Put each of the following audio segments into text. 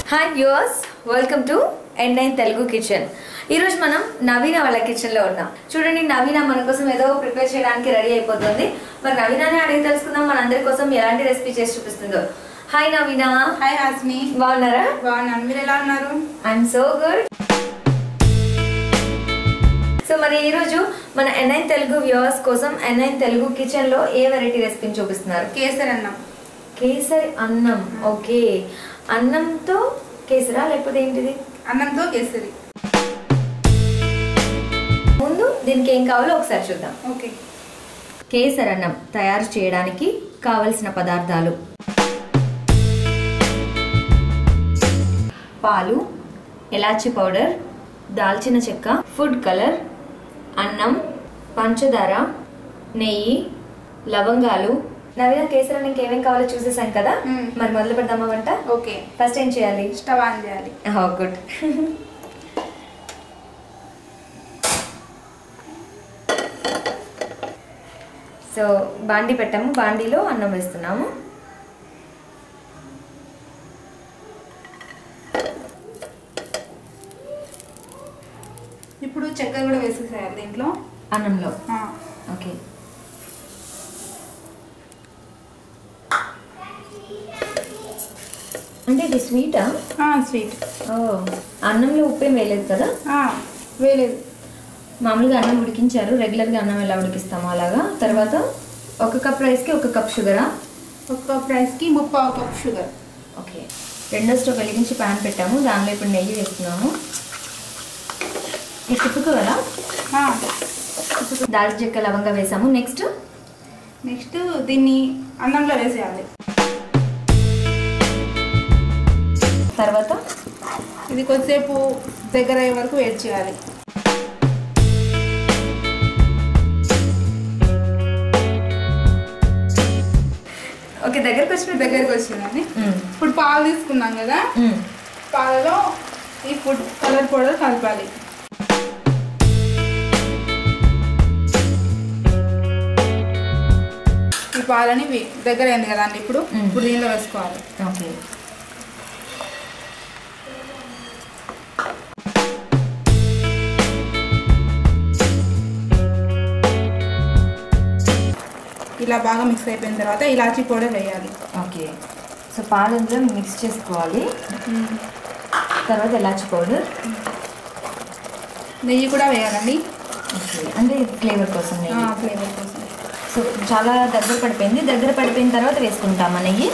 Hi viewers welcome to N nine Telugu kitchen ఈరోజు మనం నవీన వాళ్ళ కిచెన్లో ఉన్నాం చూడండి నవీన మన కోసం ఏదో ప్రిపేర్ చేయడానికి రెడీ అయిపోతుంది మరి నవీనానే అడిగి తెలుసుకుందాం మన అందరి కోసం ఎలాంటి రెసిపీ చేసి చూపిస్తుందో హాయ్ నవీన హాయ్ హాస్ని బాగున్నారా బాగున్నాను మీరు ఎలా ఉన్నారు ఐఎమ్ సో గుడ్ సో మరి ఈరోజు మన ఎన్ఐన్ తెలుగు వ్యూవర్స్ కోసం ఎన్ఐన్ తెలుగు కిచెన్లో ఏ వెరైటీ రెసిపీని చూపిస్తున్నారు కేసరి అన్నం కేసరి అన్నం ఓకే అన్నంతో కేసరా లేకపోతే ఏంటిది అన్నంతో కేసరి ముందు దీనికి ఏం కావాలో ఒకసారి చూద్దాం ఓకే కేసరి అన్నం తయారు చేయడానికి కావలసిన పదార్థాలు పాలు ఎలాచి పౌడర్ దాల్చిన చెక్క ఫుడ్ కలర్ అన్నం పంచదార నెయ్యి లవంగాలు నవీన కేసరి అన్నంకి ఏమేం కావాలో చూసేసాం కదా మ్మ్. మరి మొదలు పెడదామా వంట ఓకే ఫస్ట్ ఏం చేయాలి స్టవ్ ఆన్ చేయాలి గుడ్ సో బాండి పెట్టాము బాండీలో అన్నం వేస్తున్నాము ఇప్పుడు చక్కెర కూడా వేసేసేయాలి దీంట్లో అన్నంలో ఆ, ఓకే అంటే ఇది స్వీటా ఆ, స్వీట్ ఓ అన్నంలో ఉప్పేం వేయలేదు కదా ఆ, వేయలేదు మామూలుగా అన్నం ఉడికించారు రెగ్యులర్గా అన్నం ఎలా ఉడికిస్తామో అలాగా తర్వాత ఒక కప్ రైస్కి ఒక కప్ షుగరా ఒక కప్ రైస్కి ముప్పావు కప్ షుగర్ ఓకే రెండో స్టవ్ వెలిగించి ప్యాన్ పెట్టాము దానిలో ఇప్పుడు నెయ్యి వేస్తున్నాము ఇది తిప్పుకోవాలా ఆ, దాల్చిన చెక్క లవంగా వేసాము నెక్స్ట్ నెక్స్ట్ దీన్ని అన్నంలో వేసేయాలి తర్వాత ఇది కొద్దిసేపు దగ్గర అయ్యే వరకు వెయిట్ చేయాలి ఓకే దగ్గరకు వచ్చిన దగ్గరికి వచ్చిందండి ఇప్పుడు పాలు తీసుకున్నాం కదా పాలలో ఈ ఫుడ్ కలర్ పౌడర్ కలపాలి ఈ పాలని వి- దగ్గర అయింది కదా అండి ఇప్పుడు మ్మ్. ఇప్పుడు దీనిలో వేసుకోవాలి ఓకే ఇలా బాగా మిక్స్ అయిపోయిన తర్వాత ఇలాచీ పౌడర్ వేయాలి ఓకే సో పాలు ఇందులో మిక్స్ చేసుకోవాలి తర్వాత ఎలాచి పౌడర్ నెయ్యి కూడా వేయాలండి ఓకే అంటే ఫ్లేవర్ కోసం నెయ్యి ఫ్లేవర్ కోసం సో చాలా దగ్గర పడిపోయింది దగ్గర పడిపోయిన తర్వాత వేసుకుంటామా నెయ్యి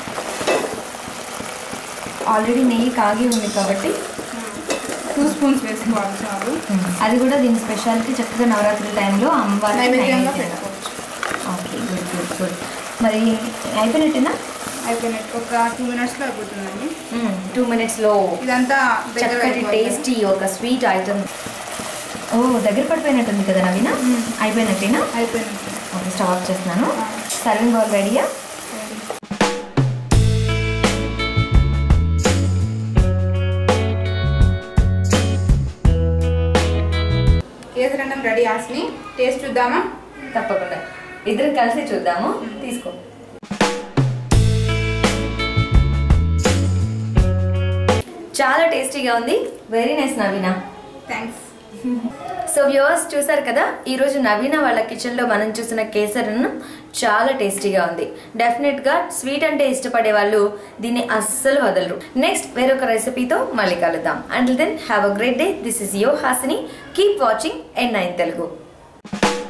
ఆల్రెడీ నెయ్యి కాగి ఉంది కాబట్టి టూ స్పూన్స్ వేసుకోవాలి చాలు అది కూడా దీని స్పెషాలిటీ చక్కగా నవరాత్రి టైంలో అమ్మవారి నైవేద్యంగా నైవేద్యం. పెట్టుకోవచ్చు ఓకే గుడ్ గుడ్ గుడ్ మరి అయిపోయినట్టేనా అయిపోయినట్టు ఒక టూ మినిట్స్లో అయిపోతుందండి టూ మినిట్స్లో ఇదంతా దగ్గర చక్కటి అయిపోవాలి. టేస్టీ ఒక స్వీట్ ఐటమ్ ఓ దగ్గర పడిపోయినట్టుంది కదా నవీన మ్మ్. అయిపోయినట్టేనా అయిపోయినట్టు ఓకే స్టవ్ ఆఫ్ చేస్తున్నాను ఆ. సర్వింగ్ బౌల్ రెడీయా కేసరి అన్నం రెడీ ఆస్ని టేస్ట్ చూద్దామా తప్పకుండా ఇద్దరు కలిసి చూద్దాము తీసుకో చాలా టేస్టీగా ఉంది very nice Naveena thanks so viewers చూసారు కదా ఈరోజు నవీన వాళ్ళ కిచెన్లో మనం చూసిన కేసరన్నం చాలా టేస్టీగా ఉంది డెఫినెట్గా స్వీట్ అంటే ఇష్టపడే వాళ్ళు దీన్ని అస్సలు వదలరు నెక్స్ట్ వేరొక రెసిపీతో మళ్ళీ కలుద్దాం until then have a great day this is your Hasini keep watching N nine Telugu